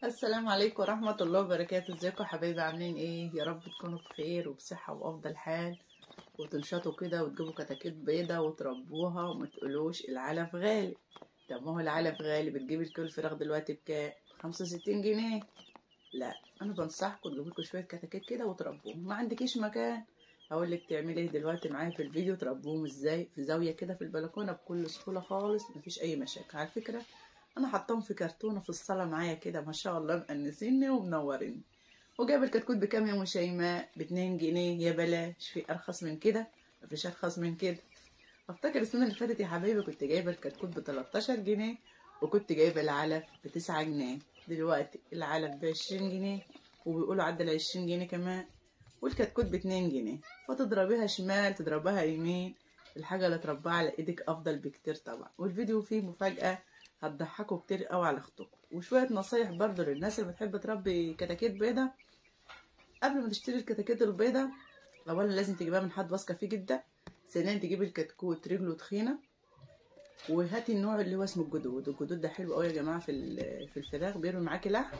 السلام عليكم ورحمة الله وبركاته ازيكم يا حبايبي عاملين ايه يا رب تكونوا بخير وبصحة وافضل حال وتنشطوا كده وتجيبوا كتاكيت بيضة وتربوها وما تقولوش العلف غالي طب ما هو العلف غالي بتجيب الكيلو الفراخ دلوقتي بكام خمسة وستين جنيه لا انا بنصحكم تجيبوا لكم شوية كتاكيت كده وتربوهم ما عندكيش مكان هقول لك تعملي ايه دلوقتي معايا في الفيديو تربوهم ازاي في زاوية كده في البلكونة بكل سهولة خالص مفيش اي مشاكل على فكرة انا حطاهم في كرتونه في الصاله معايا كده ما شاء الله مأنسيني ومنوريني وجايب الكتكوت بكام يا ام شيماء باتنين جنيه يا بلاش في ارخص من كده مفيش ارخص من كده افتكر السنه اللي فاتت يا حبايبي كنت جايبه الكتكوت ب 13 جنيه وكنت جايبه العلف ب 9 جنيه دلوقتي العلف ب 20 جنيه وبيقولوا عدى ال 20 جنيه كمان والكتكوت ب 2 جنيه فتضربيها شمال تضربها يمين الحاجه اللي تربيها على ايدك افضل بكتير طبعا والفيديو فيه مفاجاه هتضحكوا كتير قوي على اختكم وشويه نصايح برضو للناس اللي بتحب تربي كتاكيت بيضه قبل ما تشتري الكتاكيت البيضه اولا لازم تجيبها من حد واثقه فيه جدا ثانيا تجيبي الكتكوت رجله تخينه وهاتي النوع اللي هو اسمه الجدود الجدود ده حلو قوي يا جماعه في في الفراخ بيرمي معاكي لحم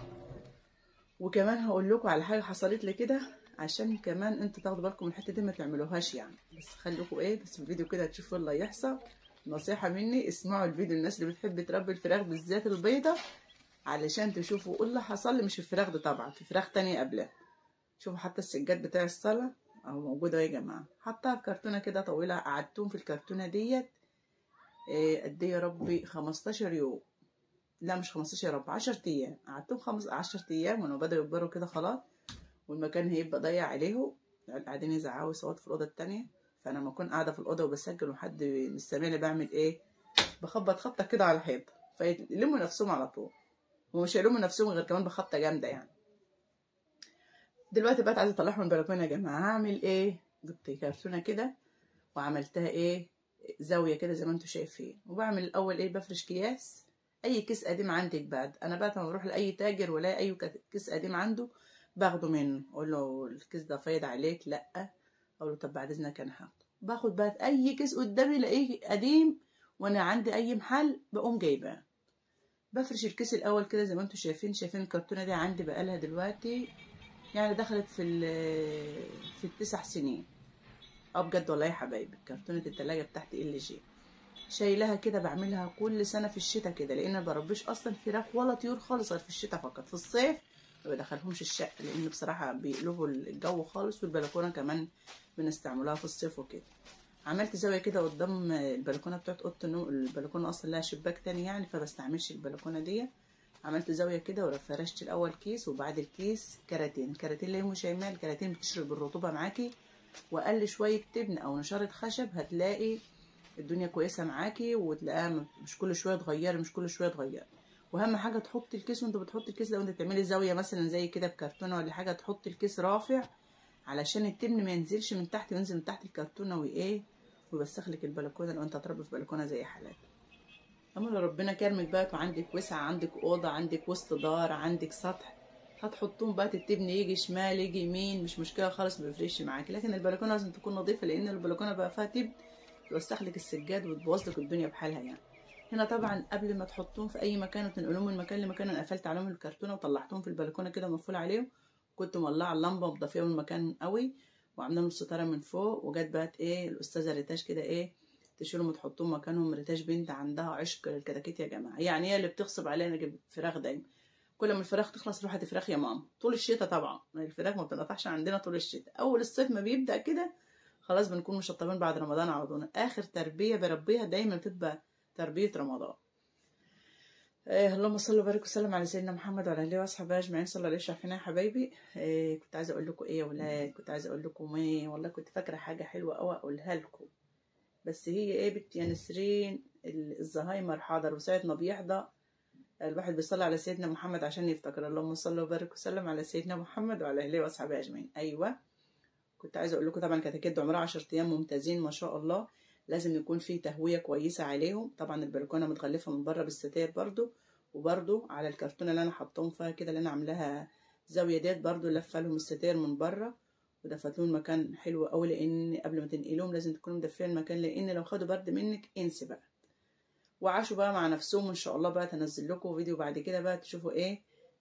وكمان هقول لكم على حاجه حصلت لي كده عشان كمان انتوا تاخدوا بالكم من الحته دي ما تعملوهاش يعني بس خليكم ايه بس في الفيديو كده هتشوفوا اللي هيحصل نصيحة مني اسمعوا الفيديو الناس اللي بتحب تربي الفراخ بالذات البيضة علشان تشوفوا ايه اللي حصل لي مش في الفراخ ده طبعا في فراخ تانية قبلها شوفوا حتى السجاد بتاع الصلاة اهو موجود اهو يا جماعة حطها في كرتونة كده طويلة قعدتهم في الكرتونة ديت إيه قد ايه يا ربي 15 يوم لا مش 15 يا رب 10 ايام قعدتهم خمس 10 ايام وانا بدأوا يكبروا كده خلاص والمكان هيبقى ضيق عليهم قاعدين يزعقوا صوت في الأوضة التانية فانا لما اكون قاعده في الاوضه وبسجل وحد مش سامعني بعمل ايه بخبط خبطه كده على الحيطه فيلموا نفسهم على طول ومش هيلموا نفسهم غير كمان بخبطه جامده يعني دلوقتي بقى عايزه اطلعهم من البلكونه يا جماعه هعمل ايه جبت كرتونه كده وعملتها ايه زاويه كده زي ما انتم شايفين وبعمل الاول ايه بفرش اكياس اي كيس قديم عندك بعد اانا بقى لما بروح لاي تاجر ولا اي كيس قديم عنده باخده منه اقول له الكيس ده فايد عليك لا اقول له طب بعد اذنك انا هاخده باخد بقى اي كيس قدامي الاقيه قديم وانا عندي اي محل بقوم جايباه بفرش الكيس الاول كده زي ما انتم شايفين شايفين الكرتونه دي عندي بقالها دلوقتي يعني دخلت في في التسع سنين اه بجد والله يا حبايبي كرتونه التلاجة بتاعتي ال جي شايلها كده بعملها كل سنه في الشتاء كده لان ما بربيش اصلا فراخ ولا طيور خالص غير في الشتاء فقط في الصيف ما بدخلهمش الشقه لان بصراحه بيقلبوا الجو خالص والبلكونه كمان بنستعملوها في الصيف وكده عملت زاويه كده قدام البلكونه بتاعت اوضه النوم البلكونه اصلا لها شباك تاني يعني فبستعملش البلكونه دي عملت زاويه كده وفرشت الاول كيس وبعد الكيس كراتين كراتين اللي هم شيماء الكراتين بتشرب بالرطوبه معاكي واقل شويه تبن او نشاره خشب هتلاقي الدنيا كويسه معاكي وتلاقيها مش كل شويه تغيري مش كل شويه تغيري واهم حاجه تحطي الكيس وانت بتحطي الكيس لو انت تعملي زاويه مثلا زي كده بكرتونه ولا حاجه تحطي الكيس رافع علشان التبن ما ينزلش من تحت ينزل من تحت الكرتونه وايه ويوسخ لك البلكونه لو انت هتربي في بلكونه زي حالاتي اما لو ربنا كرمك بقى وعندك وسعه عندك اوضه عندك وسط دار عندك سطح هتحطهم بقى التبن يجي شمال يجي يمين مش مشكله خالص ما بيفرقش معاكي لكن البلكونه لازم تكون نظيفه لان البلكونه بقى فيها تبن توسخ لك السجاد وتبوظ لك الدنيا بحالها يعني هنا طبعا قبل ما تحطوهم في اي مكان وتنقلوهم من مكان لمكان انا قفلت عليهم الكرتونه وطلعتهم في البلكونه كده مقفول عليهم كنت مولعه اللمبه ومضفيه من مكان قوي وعامله لهم ستاره من فوق وجت بقت ايه الاستاذه ريتاش كده ايه تشيلهم وتحطهم مكانهم ريتاش بنت عندها عشق للكتاكيت يا جماعه يعني هي اللي بتغصب علينا نجيب فراخ دايما كل ما الفراخ تخلص روح هاتي فراخ يا ماما طول الشتاء طبعا الفراخ ما بتنقطعش عندنا طول الشتاء اول الصيف ما بيبدا كده خلاص بنكون مشطبين بعد رمضان على طول اخر تربيه بربيها دايما بتبقى تربيه رمضان إيه اللهم صل وبارك وسلم على سيدنا محمد وعلى اله واصحابه اجمعين صلى الله عليه وسلم يا حبايبي إيه كنت عايزه اقول لكم ايه يا ولاد كنت عايزه اقول لكم ايه والله كنت فاكره حاجه حلوه قوي اقولها لكم بس هي ايه بنت يا نسرين الزهايمر حاضر وساعه ما بيحضر الواحد بيصلي على سيدنا محمد عشان يفتكر اللهم صل وبارك وسلم على سيدنا محمد وعلى اله واصحابه اجمعين ايوه كنت عايزه اقول لكم طبعا كتاكيت عمرها 10 ايام ممتازين ما شاء الله لازم يكون في تهويه كويسه عليهم طبعا البلكونه متغلفه من بره بالستاير برضو وبرضو على الكرتونه اللي انا حطاهم فيها كده اللي انا عاملاها زاويه ديت برضو لفه لهم الستاير من بره ودفت لهم المكان حلو قوي لان قبل ما تنقلهم لازم تكونوا مدفيه المكان لان لو خدوا برد منك انسي بقى وعاشوا بقى مع نفسهم ان شاء الله بقى تنزل لكم فيديو بعد كده بقى تشوفوا ايه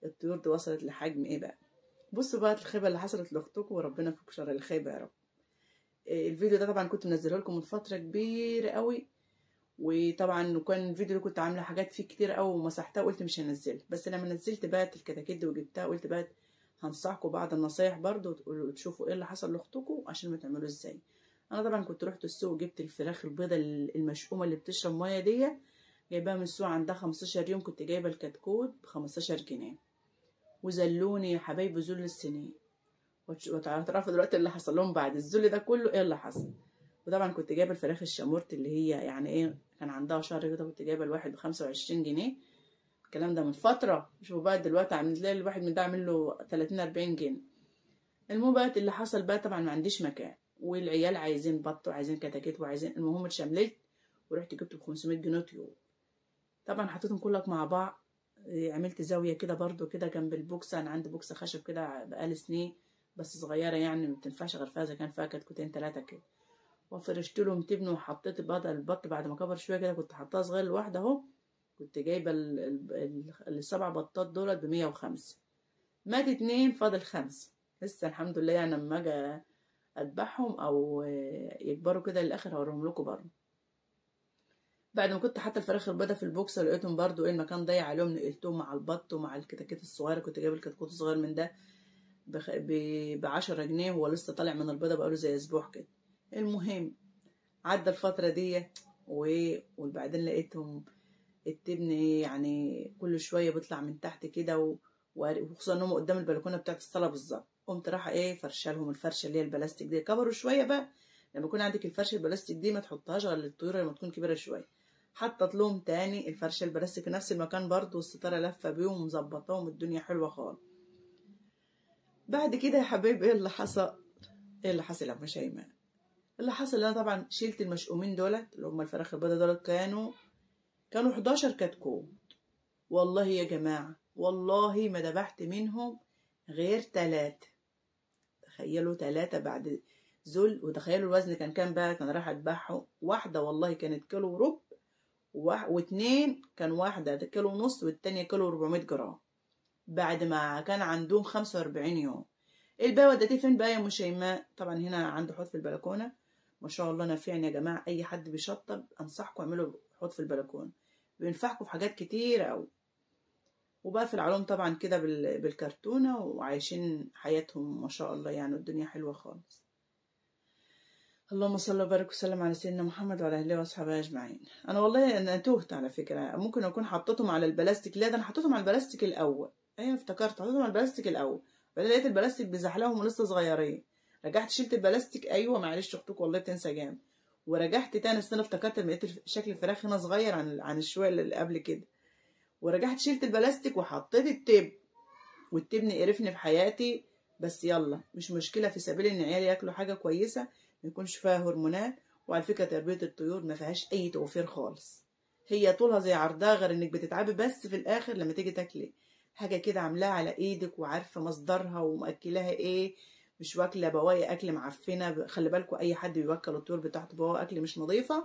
الطيور دي وصلت لحجم ايه بقى بصوا بقى الخيبه اللي حصلت لاختكم وربنا يفك شر الخيبه يا رب إيه، الفيديو ده طبعا كنت منزله لكم من فتره كبيره قوي وطبعا وكان الفيديو اللي كنت عامله حاجات فيه كتير قوي ومسحتها وقلت مش هنزلها بس لما نزلت بقى الكتاكيت وجبتها قلت بقى هنصحكم بعض النصايح برضو وتقولوا- وتشوفوا ايه اللي حصل لاختكم عشان ما تعملوا ازاي انا طبعا كنت رحت السوق وجبت الفراخ البيضه المشؤومه اللي بتشرب ميه دي جايباها من السوق عندها 15 يوم كنت جايبه الكتكوت ب 15 جنيه وزلوني يا حبايبي ذل السنين وتش- وتعرفوا دلوقتي اللي حصل لهم بعد الذل ده كله ايه اللي حصل وطبعا كنت جايبه الفراخ الشامورت اللي هي يعني ايه كان عندها شهر كده كنت جايبه الواحد ب 25 جنيه الكلام ده من فتره شوفوا بقى دلوقتي عامل تلاقي الواحد من ده عامل له 30 40 جنيه المهم بقى اللي حصل بقى طبعا ما عنديش مكان والعيال عايزين بط وعايزين كتاكيت وعايزين المهم اتشملت ورحت جبت ب 500 جنيه طيور طبعا حطيتهم كلك مع بعض إيه، عملت زاويه كده برضو كده جنب البوكسه انا عندي بوكسه خشب كده بقالي سنين بس صغيره يعني ما بتنفعش غير فيها اذا كان فيها كتكوتين ثلاثه كده وفرشت لهم تبن وحطيت بدل البط بعد ما كبر شويه كده كنت حطها صغير لوحده اهو كنت جايبه ال- ال- ال- السبع بطات دولت ب 105 مات اتنين فاضل خمسه لسه الحمد لله يعني لما اجي اذبحهم او آه، يكبروا كده للاخر هوريهم لكم برضه بعد ما كنت حاطه الفراخ البيضه في البوكس لقيتهم برضو ايه المكان ضيق عليهم نقلتهم مع البط ومع الكتاكيت الصغيره كنت جايب الكتكوت الصغير من ده بخ... ب 10 جنيه هو لسه طالع من البيضه بقاله زي اسبوع كده المهم عدى الفتره دي وايه وبعدين لقيتهم التبن إيه يعني كل شويه بيطلع من تحت كده و... وخصوصا انهم قدام البلكونه بتاعت الصاله بالظبط قمت رايحه ايه فرشه لهم الفرشه اللي هي البلاستيك دي كبروا شويه بقى لما يكون عندك الفرشه البلاستيك دي ما تحطهاش غير للطيور لما تكون كبيره شويه حطت لهم تاني الفرشه البلاستيك في نفس المكان برضو والستاره لافه بيهم ومظبطاهم الدنيا حلوه خالص بعد كده يا حبايبي ايه اللي حصل ايه اللي حصل يا ام شيماء اللي حصل ان انا طبعا شلت المشؤومين دولت اللي هم الفراخ البيضاء دولت كانوا كانوا 11 كتكوت والله يا جماعه والله ما ذبحت منهم غير ثلاثة تخيلوا ثلاثة بعد ذل وتخيلوا الوزن كان كام بقى كان رايح اذبحه واحدة والله كانت كيلو وربع وواح- واتنين كان واحدة كيلو ونص والتانية كيلو وربعمية جرام بعد ما كان عندهم خمسة وأربعين يوم الباقي وديتيه فين بقى يا ام شيماء طبعا هنا عنده حوض في البلكونة ما شاء الله نافعني يا جماعة أي حد بيشطب أنصحكم اعملوا حوض في البلكونة بينفعكم في حاجات كتير أوي وبقفل عليهم طبعا كده بال- بالكرتونة وعايشين حياتهم ما شاء الله يعني الدنيا حلوة خالص اللهم صل وبارك وسلم على سيدنا محمد وعلى اله واصحابه اجمعين انا والله انا تهت على فكره ممكن اكون حطيتهم على البلاستيك لا ده انا حطيتهم على البلاستيك الاول ايوه افتكرت حطيتهم على البلاستيك الاول بعدين لقيت البلاستيك بيزحلقهم ولسه صغيرين رجعت شلت البلاستيك ايوه معلش اختك والله بتنسى جامد ورجعت تاني السنه افتكرت لما لقيت شكل الفراخ هنا صغير عن عن الشويه اللي قبل كده ورجعت شلت البلاستيك وحطيت التب والتبن قرفني في حياتي بس يلا مش مشكله في سبيل ان عيالي ياكلوا حاجه كويسه ما يكونش فيها هرمونات وعلى فكره تربيه الطيور ما فيهاش اي توفير خالص هي طولها زي عرضها غير انك بتتعبي بس في الاخر لما تيجي تاكلي حاجه كده عاملاها على ايدك وعارفه مصدرها ومأكلاها ايه مش واكله بواقي اكل معفنه خلي بالكوا اي حد بيوكل الطيور بتاعته بواقي اكل مش نظيفه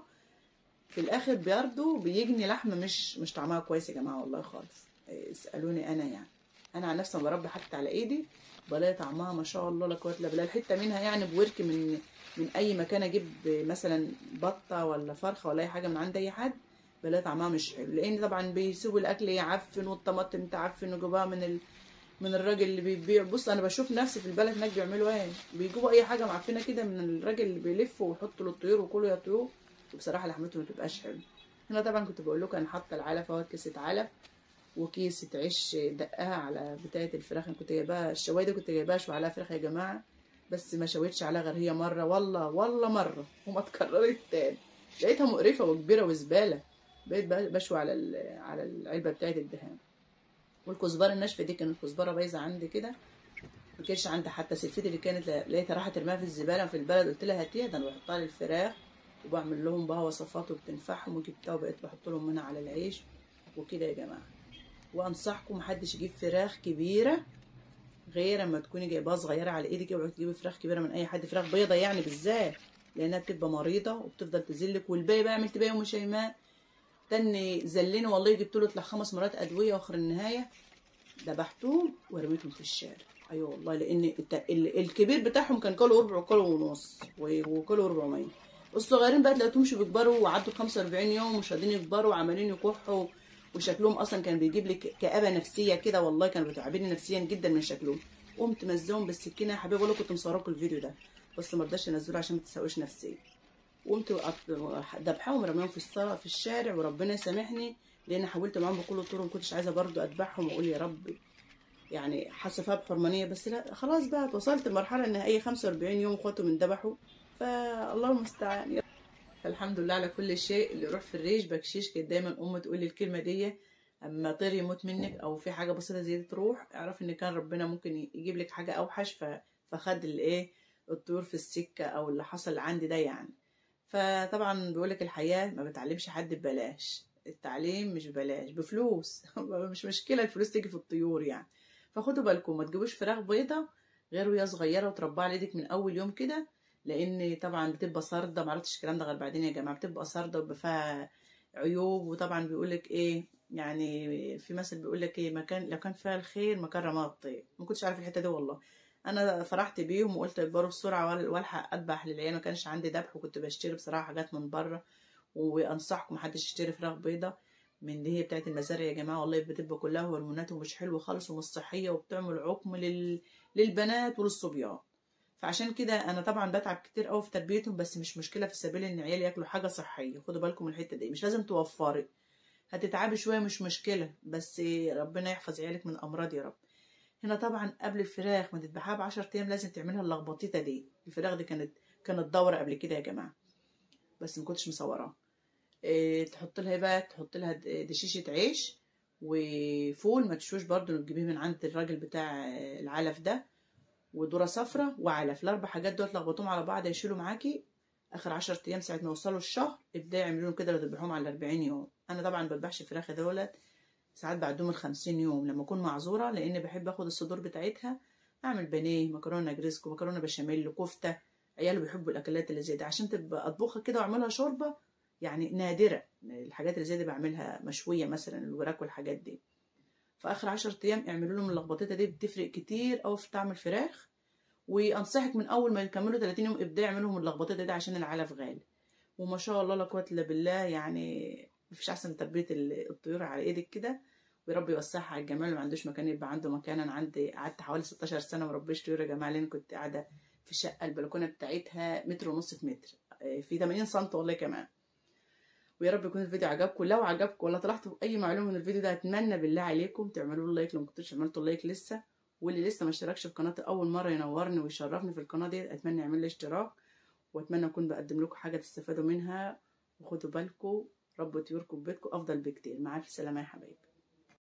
في الاخر برضه بيجني لحمه مش مش طعمها كويس يا جماعه والله خالص إيه، اسالوني انا يعني انا عن نفسي لما بربي حتى على ايدي بلاقي طعمها ما شاء الله لا قوه الا بالله الحته منها يعني بورك من من اي مكان اجيب مثلا بطه ولا فرخه ولا اي حاجه من عند اي حد بلاقي طعمها مش حلو لان طبعا بيسيبوا الاكل يعفن والطماطم تعفن وجابوها من ال... من الراجل اللي بيبيع بص انا بشوف نفسي في البلد هناك بيعملوا ايه بيجيبوا اي حاجه معفنه كده من الراجل اللي بيلف ويحطوا للطيور وكلوا يا طيور وبصراحه لحمته ما تبقاش حلو هنا طبعا كنت بقول لكم انا حاطه العلف اهوت كيسه علف وكيسه عيش دقها على بتاعه الفراخ انا كنت جايباها الشوايه دي كنت جايباها شوي عليها فراخ يا جماعه بس ما شويتش عليها غير هي مره والله والله مره وما اتكررت تاني لقيتها مقرفه وكبيره وزباله بقيت بقى بشوي على ال- على العلبه بتاعه الدهان والكزبره الناشفه دي كانت كزبره بايظه عندي كده ما كانش عندي حتى سلفتي اللي كانت لقيتها راحت ارميها في الزباله في البلد قلت لها هاتيها ده انا بحطها للفراخ وبعمل لهم بقى وصفات وبتنفعهم وجبتها وبقيت بحط لهم منها على العيش وكده يا جماعه وانصحكم محدش يجيب فراخ كبيره غير اما تكوني جايباها صغيره على ايدك اوعي تجيبي فراخ كبيره من اي حد فراخ بيضه يعني بالذات لانها بتبقى مريضه وبتفضل تزلك والباقي بقى عملت بقى يا ام شيماء تاني زلني والله جبت له يطلع خمس مرات ادويه واخر النهايه ذبحتهم ورميتهم في الشارع ايوه والله لان الت- ال- الكبير بتاعهم كان كيلو وربع وكيلو ونص و- وكيلو وربعمية الصغيرين بقى تلاقيتهمش بيكبروا وعدوا 45 يوم مش راضيين يكبروا وعمالين يكحوا وشكلهم اصلا كان بيجيب لي ك- كآبة نفسية كده والله كانوا بيتعبيني نفسيا جدا من شكلهم قمت مزهم بالسكينة يا حبيبي والله كنت مصوركم الفيديو ده بس ما رضاش انزله عشان ما تسويش نفسيا وقمت وقط- ذبحهم ورميهم في الصالة في الشارع وربنا يسامحني لان حاولت معاهم بكل الطرق ما كنتش عايزه برضو اذبحهم واقول يا رب يعني حاسه فيها بحرمانيه بس لا خلاص بقى وصلت لمرحله ان هي 45 يوم اخواتهم انذبحوا فالله المستعان الحمد لله على كل شيء اللي يروح في الريش بكشيش كانت دايما امي تقول لي الكلمه دي اما طير يموت منك او في حاجه بسيطه زي دي تروح اعرف ان كان ربنا ممكن يجيب لك حاجه اوحش ف... فخد الايه الطيور في السكه او اللي حصل عندي ده يعني فطبعا بيقول لك الحياه ما بتعلمش حد ببلاش التعليم مش ببلاش بفلوس مش مشكله الفلوس تيجي في الطيور يعني فخدوا بالكم ما تجيبوش فراخ بيضه غير وهي صغيره وتربوها على ايدك من اول يوم كده لان طبعا بتبقى سارده معرفتش الكلام ده غير بعدين يا جماعه بتبقى سارده وبيبقى فيها عيوب وطبعا بيقول لك ايه يعني في مثل بيقول لك ايه مكان لو كان فيها الخير مكان رماه الطير ما كنتش عارف الحته دي والله انا فرحت بيهم وقلت يكبروا بسرعه وال- والحق اذبح للعيال ما كانش عندي ذبح وكنت بشتري بصراحه حاجات من بره وانصحكم محدش يشتري فراخ بيضه من اللي هي بتاعت المزارع يا جماعه والله بتبقى كلها هرمونات ومش حلوه خالص ومش صحيه وبتعمل عقم لل... للبنات وللصبيان فعشان كده انا طبعا بتعب كتير قوي في تربيتهم بس مش مشكله في سبيل ان عيالي ياكلوا حاجه صحيه خدوا بالكم من الحته دي مش لازم توفري هتتعبي شويه مش مشكله بس ربنا يحفظ عيالك من امراض يا رب هنا طبعا قبل الفراخ ما تذبحها ب 10 ايام لازم تعملها اللخبطيطه دي الفراخ دي كانت كانت دوره قبل كده يا جماعه بس ما كنتش مصوراها إيه تحط لها إيه بقى تحط لها د- دشيشه عيش وفول ما تشوش برضو تجيبيه من عند الراجل بتاع العلف ده وذره صفرة وعلف الاربع حاجات دول لخبطوهم على بعض هيشيلوا معاكي اخر 10 ايام ساعه ما يوصلوا الشهر ابداي اعملوا لهم كده وذبحوهم على 40 يوم انا طبعا ما بذبحش الفراخ دولت ساعات بعدهم ال 50 يوم لما اكون معذوره لان بحب اخد الصدور بتاعتها اعمل بانيه مكرونه جريسكو مكرونه بشاميل كفته عيالي بيحبوا الاكلات اللي زي دي عشان تبقى اطبخها كده واعملها شوربه يعني نادره الحاجات اللي زي دي بعملها مشويه مثلا الوراك والحاجات دي فاخر 10 ايام اعملوا لهم اللخبطيطه دي بتفرق كتير قوي في طعم الفراخ وانصحك من اول ما يكملوا 30 يوم ابداي اعملهم اللخبطيطه دي عشان العلف غالي وما شاء الله لا قوه الا بالله يعني مفيش احسن من تربيه ال- الطيور على ايدك كده ويا رب يوسعها على الجمال ما عندوش مكان يبقى عنده مكان انا عندي قعدت حوالي 16 سنه مربيش طيور يا جماعه لان كنت قاعده في شقه البلكونه بتاعتها متر ونص في متر آه، في 80 سم والله كمان ويا رب يكون الفيديو عجبكم لو عجبكم ولا طلعتوا باي معلومه من الفيديو ده اتمنى بالله عليكم تعملوا له لايك لو ما كنتوش عملتوا لايك لسه واللي لسه ما اشتركش في قناتي اول مره ينورني ويشرفني في القناه دي اتمنى يعمل لي اشتراك واتمنى اكون بقدم لكم حاجه تستفادوا منها وخدوا بالكم ربوا طيوركم ببيتكم افضل بكتير مع الف سلامه يا حبايبي